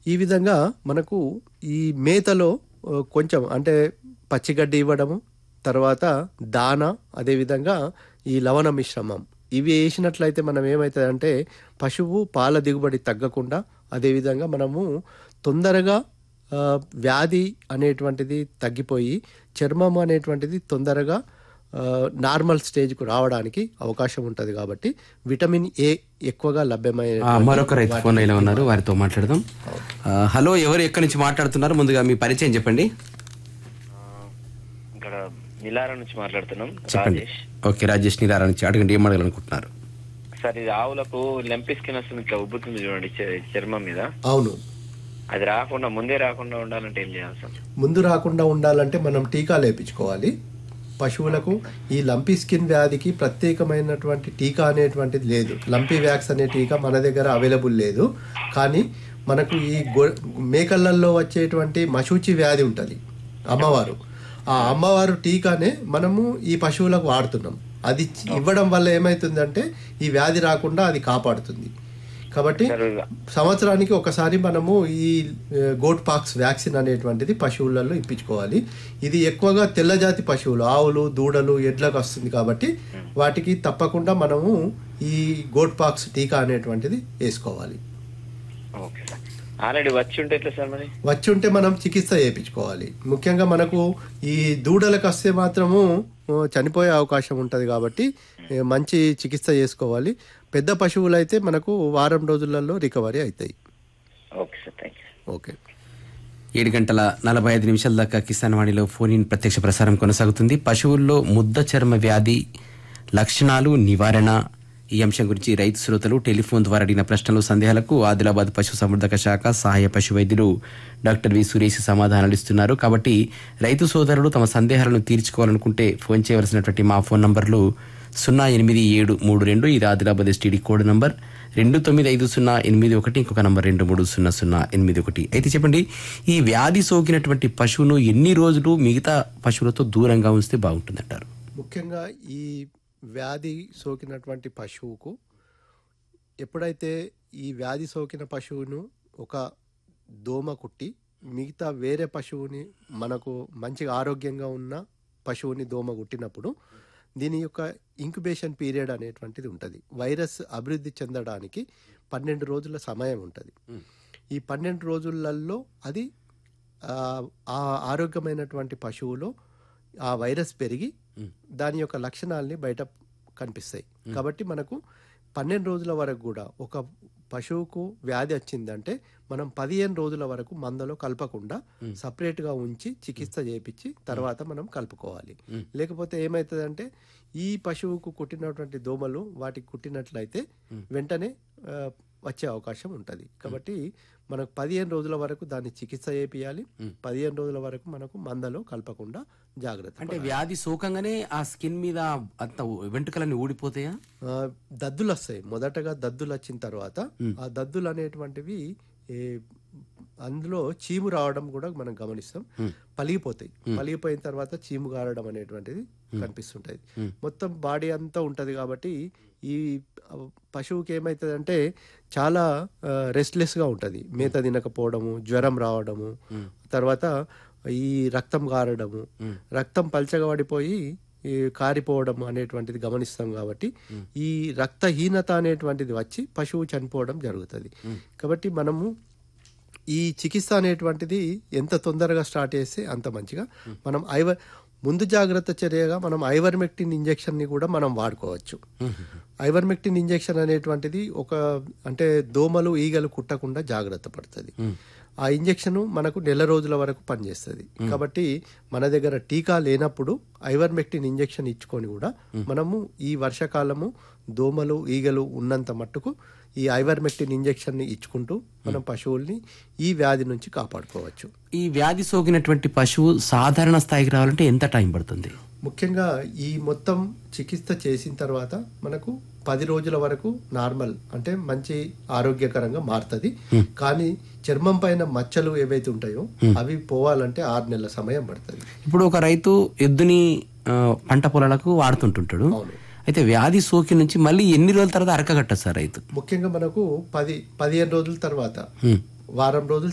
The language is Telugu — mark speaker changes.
Speaker 1: ఈ విధంగా మనకు ఈ మేతలో ఆ, కొంచెం అంటే పచ్చిగడ్డి ఇవ్వడము తర్వాత దాన అదేవిధంగా ఈ లవణ మిశ్రమం ఇవి వేసినట్లయితే మనం ఏమవుతుందంటే పశువు పాల దిగుబడి తగ్గకుండా అదేవిధంగా మనము తొందరగా ఆ, వ్యాధి అనేటువంటిది తగ్గిపోయి చర్మం అనేటువంటిది తొందరగా ఆ, నార్మల్ స్టేజ్కు రావడానికి అవకాశం ఉంటుంది కాబట్టి విటమిన్ ఏ ఎక్కువగా లభ్యమైన
Speaker 2: ఆ, మరొక రైతు ఫోన్ లైన్లో ఉన్నారు వారితో మాట్లాడదాం ఆ, హలో ఎవరు ఎక్కడి నుంచి మాట్లాడుతున్నారు ముందుగా మీ పరిచయం చెప్పండి
Speaker 3: ఇక్కడ నిలారా నుంచి మాట్లాడుతున్నాం
Speaker 2: చెప్పండి
Speaker 3: రాజేష్
Speaker 2: ఓకే రాజేష్ నీరారా నుంచి అడగండి ఏం అడగాలనుకుంటున్నారు
Speaker 3: సార్ ఇది ఆవులకు లెంపి స్కిన్ వస్తుంది ఇట్లా ఉబ్బుతుంది చూడండి చ- చర్మం మీద
Speaker 1: అవును
Speaker 3: అది రాకుండా ముందే రాకుండా ఉండాలంటే ఏం చేయాలి సార్
Speaker 1: ముందు రాకుండా ఉండాలంటే మనం టీకా లేపించుకోవాలి పశువులకు ఈ లంపీ స్కిన్ వ్యాధికి ప్రత్యేకమైనటువంటి టీకా అనేటువంటిది లేదు లంపీ వ్యాక్స్ అనే టీకా మన దగ్గర అవైలబుల్ లేదు కానీ మనకు ఈ గొ మేకలల్లో వచ్చేటువంటి మశూచి వ్యాధి ఉంటుంది అమ్మవారు ఆ అమ్మవారు టీకానే మనము ఈ పశువులకు వాడుతున్నాం అది ఇవ్వడం వల్ల ఏమవుతుందంటే ఈ వ్యాధి రాకుండా అది కాపాడుతుంది కాబట్టి
Speaker 3: సార్
Speaker 1: సంవత్సరానికి ఒకసారి మనము ఈ ఏ, గోట్ పాక్స్ వ్యాక్సిన్ అనేటువంటిది పశువులలో ఇప్పించుకోవాలి ఇది ఎక్కువగా తెల్లజాతి పశువులు ఆవులు దూడలు ఎడ్లకు వస్తుంది కాబట్టి వాటికి తప్పకుండా మనము ఈ గోట్ పాక్స్ టీకా అనేటువంటిది వేసుకోవాలి
Speaker 3: ఓకే సార్ ఆల్రెడీ వచ్చి ఉంటే ఎట్లా సార్ మరి
Speaker 1: వచ్చి ఉంటే మనం చికిత్స చేయించుకోవాలి ముఖ్యంగా మనకు ఈ దూడలకు వస్తే మాత్రము ఆ, చనిపోయే అవకాశం ఉంటుంది కాబట్టి ఏ, మంచి చికిత్స చేసుకోవాలి పెద్ద పశువులు అయితే మనకు వారం రోజులలో రికవరీ అవుతాయి
Speaker 3: okay sir thank you
Speaker 1: okay
Speaker 2: ఏడు గంటల నలభై ఐదు నిమిషాల దాకా కిసాన్ వాణిలో ఫోన్ ఇన్ ప్రత్యక్ష ప్రసారం కొనసాగుతుంది పశువుల్లో ముద్ద చర్మ వ్యాధి లక్షణాలు నివారణ ఈ అంశం గురించి రైతు శ్రోతలు టెలిఫోన్ ద్వారా అడిగిన ప్రశ్నలు సందేహాలకు ఆదిలాబాద్ పశు సంవర్ధక శాఖ సహాయ పశు వైద్యులు డాక్టర్ వి సురేష్ సమాధానాలు ఇస్తున్నారు కాబట్టి రైతు సోదరులు తమ సందేహాలను తీర్చుకోవాలనుకుంటే ఫోన్ చేయవలసినటువంటి మా ఫోన్ నంబర్లు సున్నా ఎనిమిది ఏడు మూడు రెండు ఇది ఆదిలాబాద్ ఎస్టీడీ కోడ్ నంబర్ రెండు తొమ్మిది ఐదు సున్నా ఎనిమిది ఒకటి ఇంకొక నంబర్ రెండు మూడు సున్నా సున్నా ఎనిమిది ఒకటి అయితే చెప్పండి ఈ వ్యాధి సోకినటువంటి పశువును ఎన్ని రోజులు మిగతా పశువులతో దూరంగా ఉంచితే బాగుంటుందంటారు
Speaker 1: ముఖ్యంగా ఈ వ్యాధి సోకినటువంటి పశువుకు ఎప్పుడైతే ఈ వ్యాధి సోకిన పశువును ఒక దోమ కుట్టి మిగతా వేరే పశువుని మనకు మంచిగా ఆరోగ్యంగా ఉన్న పశువుని దోమ కుట్టినప్పుడు దీని యొక్క ఇంక్యుబేషన్ పీరియడ్ అనేటువంటిది ఉంటుంది వైరస్ అభివృద్ధి చెందడానికి పన్నెండు రోజుల సమయం ఉంటుంది ఈ పన్నెండు రోజులలో అది ఆ, ఆ ఆరోగ్యమైనటువంటి పశువులో ఆ వైరస్ పెరిగి దాని యొక్క లక్షణాలని బయట కనిపిస్తాయి కాబట్టి మనకు పన్నెండు రోజుల వరకు కూడా ఒక పశువుకు వ్యాధి వచ్చిందంటే మనం పదిహేను రోజుల వరకు మందలో కలపకుండా సపరేట్గా ఉంచి చికిత్స చేపించి తర్వాత మనం కలుపుకోవాలి లేకపోతే ఏమవుతుందంటే ఈ పశువుకు కుట్టినటువంటి దోమలు వాటికి కుట్టినట్లయితే వెంటనే ఆ, వచ్చే అవకాశం ఉంటుంది కాబట్టి మనకు పదిహేను రోజుల వరకు దాన్ని చికిత్స చేపియాలి పదిహేను రోజుల వరకు మనకు మందలో కలపకుండా జాగ్రత్త
Speaker 2: అంటే వ్యాధి సోకంగానే ఆ స్కిన్ మీద అంత వెంట్రుకలన్నీ ఊడిపోతాయా
Speaker 1: ఆ, దద్దులు వస్తాయి మొదటగా దద్దులు వచ్చిన తర్వాత ఆ దద్దులు అనేటువంటివి ఏ, అందులో చీము రావడం కూడా మనం గమనిస్తాం పలిగిపోతాయి పలిగిపోయిన తర్వాత చీము గారడం అనేటువంటిది కనిపిస్తుంటది మొత్తం బాడీ అంతా ఉంటది కాబట్టి ఈ ఆ, పశువుకి ఏమవుతుందంటే చాలా రెస్ట్లెస్ గా ఉంటది మేత తినకపోవడము జ్వరం రావడము తర్వాత ఈ రక్తం గారడము రక్తం పల్చగా పడిపోయి ఈ కారిపోవడం అనేటువంటిది గమనిస్తాం కాబట్టి ఈ రక్తహీనత అనేటువంటిది వచ్చి పశువు చనిపోవడం జరుగుతుంది కాబట్టి మనము ఈ చికిత్స అనేటువంటిది ఎంత తొందరగా స్టార్ట్ చేస్తే అంత మంచిగా మనం ఐవర్ ముందు జాగ్రత్త చర్యగా మనం ఐవర్మెక్టిన్ ఇంజెక్షన్ ని కూడా మనం వాడుకోవచ్చు ఐవర్మెక్టిన్ ఇంజెక్షన్ అనేటువంటిది ఒక అంటే దోమలు ఈగలు కుట్టకుండా జాగ్రత్త పడుతుంది ఆ ఇంజెక్షన్ మనకు నెల రోజుల వరకు పనిచేస్తుంది కాబట్టి మన దగ్గర టీకా లేనప్పుడు ఐవర్మెక్టిన్ ఇంజెక్షన్ ఇచ్చుకొని కూడా మనము ఈ వర్షాకాలము దోమలు ఈగలు ఉన్నంత మట్టుకు ఈ ఐవర్మెక్టిన్ ఇంజెక్షన్ ని ఇచ్చుకుంటూ మనం పశువుల్ని ఈ వ్యాధి నుంచి కాపాడుకోవచ్చు
Speaker 2: ఈ వ్యాధి సోకినటువంటి పశువు సాధారణ స్థాయికి రావాలంటే ఎంత టైం పడుతుంది
Speaker 1: ముఖ్యంగా ఈ మొత్తం చికిత్స చేసిన తర్వాత మనకు పది రోజుల వరకు నార్మల్ అంటే మంచి ఆరోగ్యకరంగా మారుతుంది కానీ చర్మం పైన మచ్చలు ఏవైతే ఉంటాయో అవి పోవాలంటే ఆరు నెలల సమయం పడుతుంది
Speaker 2: ఇప్పుడు ఒక రైతు ఎద్దుని ఆ, పంట పొలాలకు వాడుతుంటుంటాడు
Speaker 1: అవును.
Speaker 2: అయితే వ్యాధి సోకి నుంచి మళ్ళీ ఎన్ని రోజుల తర్వాత అరకగట్టదు సార్ రైతు
Speaker 1: ముఖ్యంగా మనకు పది పదిహేను రోజుల తర్వాత
Speaker 2: హ్మ్.
Speaker 1: వారం రోజులు